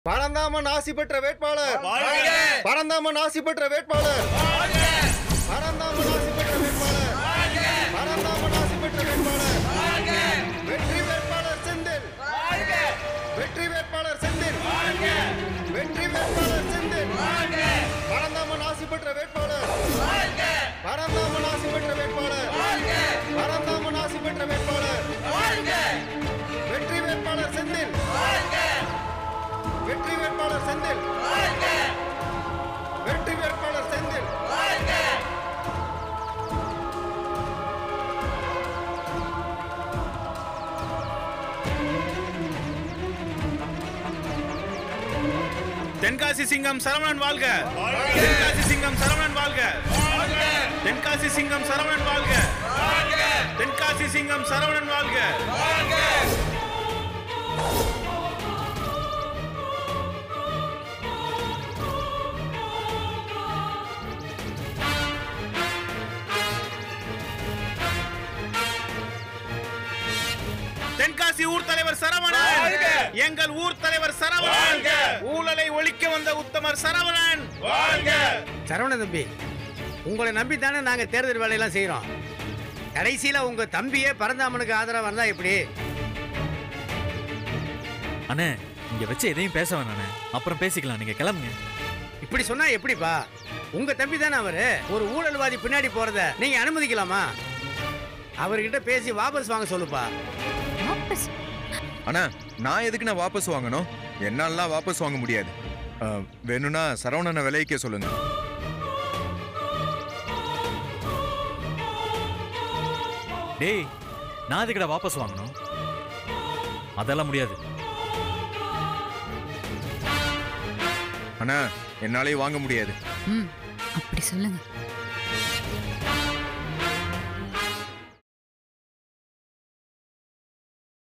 பரந்தாமன் ஆசி பெற்ற வேட்பாளர் பரந்தாமன் ஆசி பெற்ற வேட்பாளர் பரந்தாமன் ஆசி பெற்ற வேட்பாளர் பரந்தாமன் ஆசி பெற்ற வேட்பாளர் வெற்றி வேட்பாளர் செந்தில் வெற்றி வேட்பாளர் செந்தில் வெற்றி வேட்பாளர் செந்தில் பரந்தாமன் ஆசி பெற்ற வேட்பாளர் பரந்தாமன் ஆசி பெற்ற வேட்பாளர் பரந்தாமன் ஆசி பெற்ற வேட்பாளர் வெற்றி வேட்பாளர் செந்தில் வெற்றி வேட்பாளர் செந்தில் வெற்றி வேட்பாளர் செந்தில் தென்காசி சிங்கம் சரவணன் வாழ்க தென்காசி சிங்கம் சரவணன் வாழ்க தென்காசி சிங்கம் சரவணன் வாழ்க தென்காசி சிங்கம் சரவணன் வாழ்க தென்காசி ஊர் தலைவர் சரவணன் எங்கள் ஊர் தலைவர் சரவணன் ஊழலை ஒழிக்க வந்த உத்தமர் சரவணன் சரவண தம்பி உங்களை நம்பி தானே நாங்க தேர்தல் வேலையெல்லாம் செய்றோம் கடைசியில உங்க தம்பியே பரந்தாமனுக்கு ஆதரவா இருந்தா எப்படி அண்ணே இங்க வச்சு எதையும் பேச வேணாண்ணே அப்புறம் பேசிக்கலாம் நீங்க கிளம்புங்க இப்படி சொன்னா எப்படிப்பா உங்க தம்பி தானே அவரு ஒரு ஊழல்வாதி பின்னாடி போறத நீங்க அனுமதிக்கலாமா அவர்கிட்ட பேசி வாபஸ் வாங்க சொல்லுப்பா வாபஸ் அண்ணா நான் எதுக்கு நான் வாபஸ் வாங்கணும் என்னாலலாம் வாபஸ் வாங்க முடியாது அஹ், வேணும்னா சரவணனை விலைக்கே சொல்லுங்க டேய் நான் அதுக்கடா வாபஸ் வாங்கணும் அதெல்லாம் முடியாது அண்ணா என்னாலே வாங்க முடியாது ம் அப்படி சொல்லுங்க